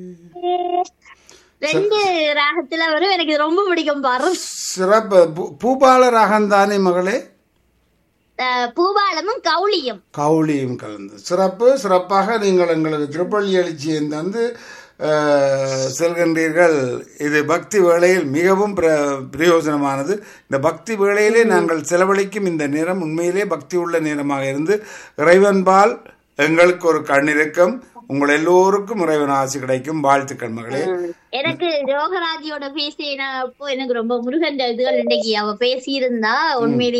ரெண்டு ராகத்துல வரும் எனக்கு இது ரொம்ப பிடிக்கும் பாரு சிறப்பு பூ- பூபால ராகம் தானே மகளே அஹ், பூபாலமும் கவுளியும் கவுளியும் கலந்து சிறப்பு சிறப்பாக நீங்கள் எங்களுக்கு திருப்பள்ளி எழுச்சியை தந்து அஹ், செல்கின்றீர்கள் இது பக்தி வேளையில் மிகவும் பிர பிரயோஜனமானது இந்த பக்தி வேளையிலே நாங்கள் செலவழிக்கும் இந்த நேரம் உண்மையிலே பக்தி உள்ள நேரமாக இருந்து இறைவன்பால் எங்களுக்கு ஒரு கண்ணிருக்கம் உங்கள் எல்லோருக்கும் இறைவன் ஆசி கிடைக்கும் வாழ்த்துக்கள் மகளே எனக்கு ரோகராஜியோட பேசினப்போ எனக்கு ரொம்ப முருகன் இதுகள் இன்னைக்கு அவ பேசியிருந்தா உண்மையிலேயே